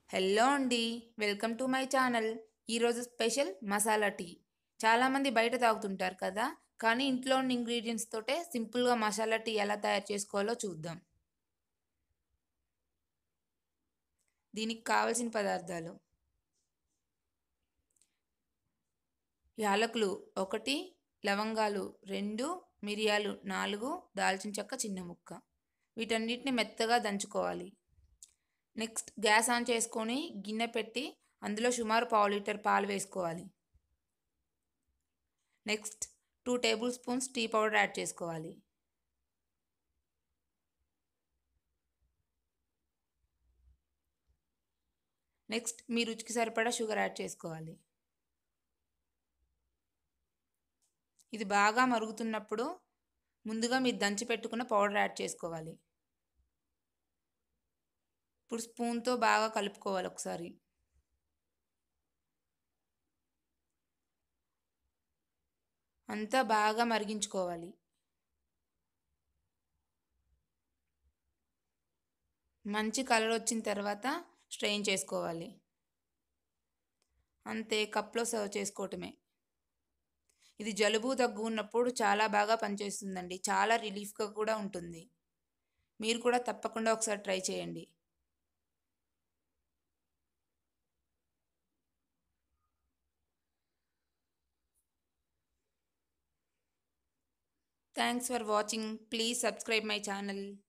hello అండి welcome to my channel ఈరోజు special masala tea చాలామంది బయట తాగుతుంటారు కదా కానీ ఇంట్లో ఉన్న ఇంగ్రీడియంట్స్ తోటే సింపుల్గా మసాలా టీ ఎలా తయారు చేసుకోవాలో చూద్దాం దీనికి కావలసిన పదార్థాలు యాలకులు ఒకటి లవంగాలు రెండు మిరియాలు నాలుగు దాల్చిన చెక్క చిన్న ముక్క వీటన్నిటిని మెత్తగా దంచుకోవాలి నెక్స్ట్ గ్యాస్ ఆన్ చేసుకొని గిన్నె పెట్టి అందులో సుమారు పావు లీటర్ పాలు వేసుకోవాలి next two table spoons tea powder add చేసుకోవాలి నెక్స్ట్ మీ రుచికి సరిపడా షుగర్ యాడ్ చేసుకోవాలి ఇది బాగా మరుగుతున్నప్పుడు ముందుగా మీరు దంచి పెట్టుకున్న పౌడర్ యాడ్ చేసుకోవాలి ఇప్పుడు స్పూన్తో బాగా కలుపుకోవాలి ఒకసారి అంతా బాగా మరిగించుకోవాలి మంచి కలర్ వచ్చిన తర్వాత స్ట్రెయిన్ చేసుకోవాలి అంతే కప్లో సర్వ్ చేసుకోవటమే ఇది జలుబు దగ్గు ఉన్నప్పుడు చాలా బాగా పనిచేస్తుందండి చాలా రిలీఫ్గా కూడా ఉంటుంది మీరు కూడా తప్పకుండా ఒకసారి ట్రై చేయండి thanks for watching please subscribe my channel